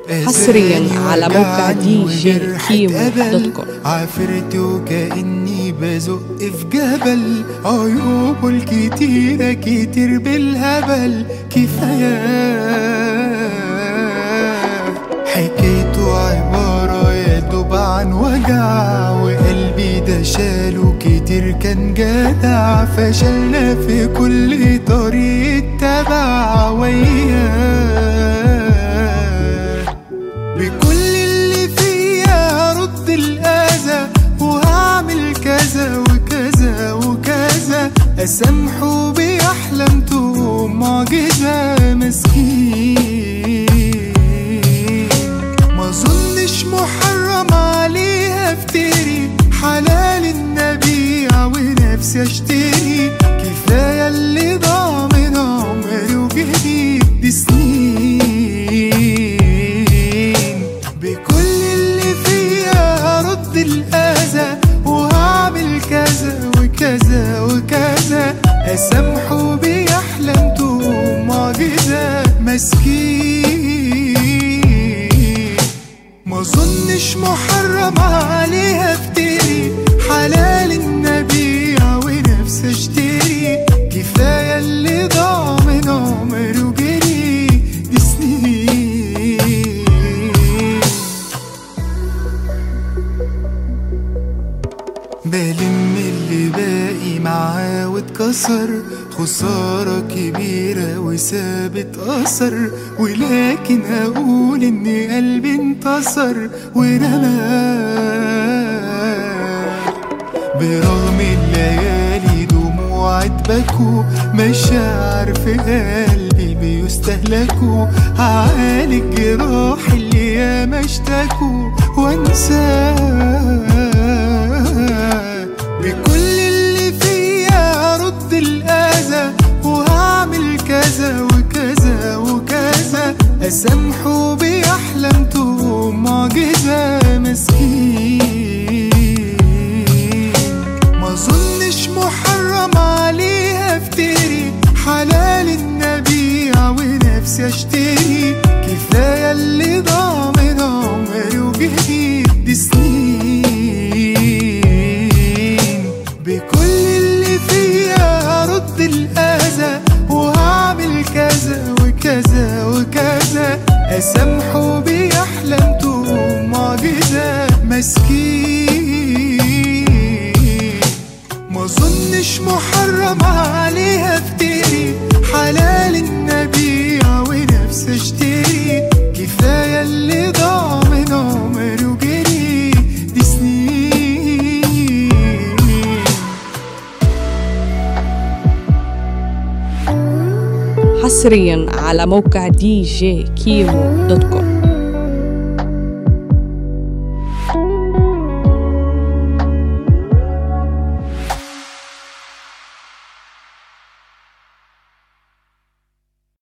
حصريا على موقع دي جي كيمو دوت كوم عافرت وكأني بزق في جبل عيوبه الكتيرة كتير بالهبل كفاية حكايته عبارة يا دوب عن وجع وقلبي ده شاله كتير كان جدع فشلنا في كل طريق تبع وياه بكل اللي فيا هرد الأذى وهعمل كذا وكذا وكذا أسامحه بأحلام تقوم معجزة مسكين ما ظنش محرم عليها افتري حلال النبيع ونفسي اشتري كفاية اللي ضاع من عمري وجري دي سنين بكل اللي فيها هرد الأذى وهعمل كذا وكذا وكذا أسامحه بأحلام تقوم معجزة مسكين ما ظنش محرم عليها افتري حلال النبيع ونفسي اشتري كفاية اللي ضاع من عمري وجري دي سنين بلم اللي باقي معاه واتكسر خسارة كبيرة وسابت أثر ولكن أقول إن قلبي انتصر ورماه برغم الليالي دموع بكوا مشاعر في قلبي بيستهلكوا هعالج جراح اللي ياما اشتكوا وانساه بكل اللي فيا هرد الأذى وهعمل كذا وكذا وكذا أسامحه بأحلام تقوم معجزة مسكين ما ظنش محرم عليها افتري حلال النبيع ونفسي اشتري كفاية اللي ضاع من عمري وجري دي سنين بكل اللي فيا هرد الأذى وهعمل كذا وكذا وكذا أسامحه بأحلام تقوم معجزة مسكين ما ظنش محرم عليها افتري حلال النبيع ونفسي اشتري كفاية اللي ضاع من عمري وجري دي سنين حصريا على موقع دي جي كيمو دوت كوم